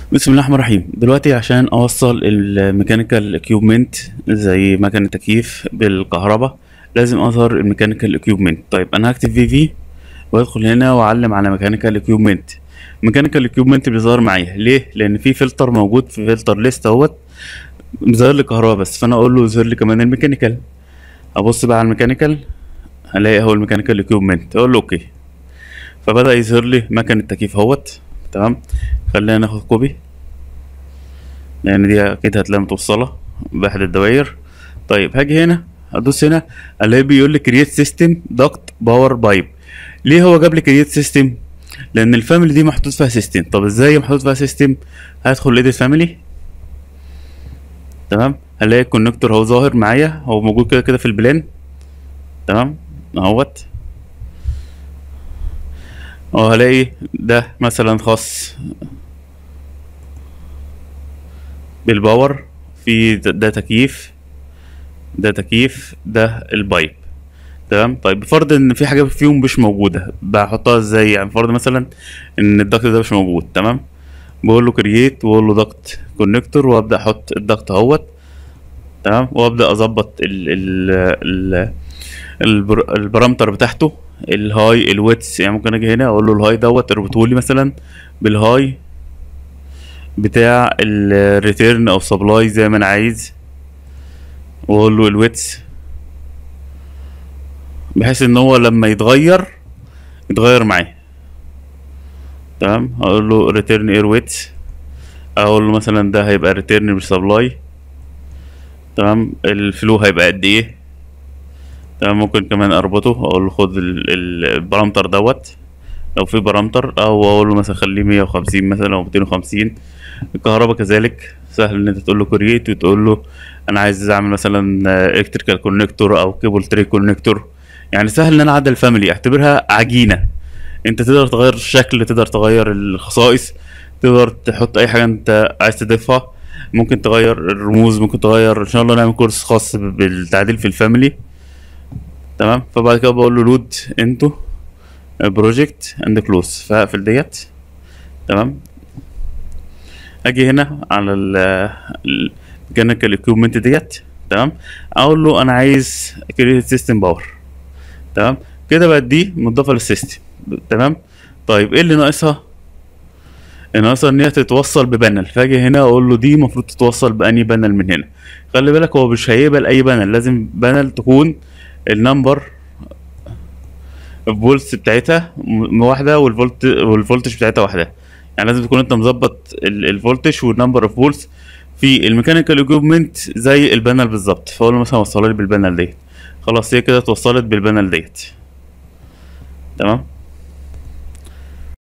بسم الله الرحمن الرحيم دلوقتي عشان اوصل الميكانيكال اكيوبمنت زي مكنة تكييف بالكهرباء لازم اظهر الميكانيكال اكيوبمنت طيب انا هكتب في في وادخل هنا واعلم على ميكانيكال اكيوبمنت ميكانيكال اكيوبمنت بيظهر معايا ليه لان في فلتر موجود في فلتر ليست اهوت ظاهر لي كهرباء بس فانا اقول له يظهر لي كمان الميكانيكال ابص بقى على الميكانيكال هلاقي هو الميكانيكال اكيوبمنت اقول له اوكي فبدا يظهر لي مكنة تكييف اهوت تمام خلينا ناخد كوبي لان دي اكيد هتلاقيها متوصله باحد الدوائر طيب هاجي هنا ادوس هنا الاقي بيقول لي كرييت سيستم دكت باور بايب ليه هو جاب لي كرييت سيستم لان الفاميلي دي محطوط فيها سيستم طب ازاي محطوط فيها سيستم هدخل ايديت فاميلي تمام هلاقي الكونكتور هو ظاهر معايا هو موجود كده كده في البلان تمام اهوت اه هلاقي ده مثلا خاص بالباور في ده, ده تكييف ده تكييف ده البايب تمام طيب بفرض ان في حاجه فيهم مش موجوده بحطها ازاي يعني فرض مثلا ان الضغط ده مش موجود تمام بقول له كرييت واقول له ضغط كونكتور وابدا احط الضغط اهوت تمام وابدا اظبط ال ال ال البر- البارامتر بتاعته الهاي الويتس يعني ممكن اجي هنا اقول له الهاي دوت اربطه لي مثلا بالهاي بتاع الريتيرن او سبلاي زي ما انا عايز واقول له الويتس بحيث ان هو لما يتغير يتغير معاه تمام اقول له ريتيرن اير ويتس اقول له مثلا ده هيبقى ريتيرن مش سبلاي تمام الفلو هيبقى قد ايه تمام ممكن كمان اربطه اقول له خد ال- ال- البارامتر دوت لو في بارامتر او اقول له مثلا خليه 150 مثلا او 250 الكهرباء كذلك سهل ان انت تقول له كرييت وتقول له انا عايز اعمل مثلا الكتريكال كونكتور او كيبل تري كونكتور يعني سهل ان انا اعدل فاميلي اعتبرها عجينه انت تقدر تغير الشكل تقدر تغير الخصائص تقدر تحط اي حاجه انت عايز تضيفها ممكن تغير الرموز ممكن تغير ان شاء الله نعمل كورس خاص بالتعديل في الفاميلي تمام فبعد كده بقول له لود انتو بروجكت اند كلوز فهقفل ديت تمام اجي هنا على الميكانيكال اكيوبمنت ديت تمام اقول له انا عايز كريت سيستم باور تمام كده بقت دي مضافه للسيستم تمام طيب ايه اللي ناقصها اللي ناقصها ان هي تتوصل ببانل فاجي هنا اقول له دي المفروض تتوصل باني بانل من هنا خلي بالك هو مش هيقبل اي بانل لازم بانل تكون النمبر الفولتس بتاعتها م- واحده والفولت والفولتج بتاعتها واحده يعني لازم تكون انت مظبط ال- الفولتج والنمبر اوف فولتس في الميكانيكال اكيوبمنت زي البانل بالظبط فاقول له مثلا وصلها لي بالبانل ديت خلاص هي كده اتوصلت بالبانل ديت تمام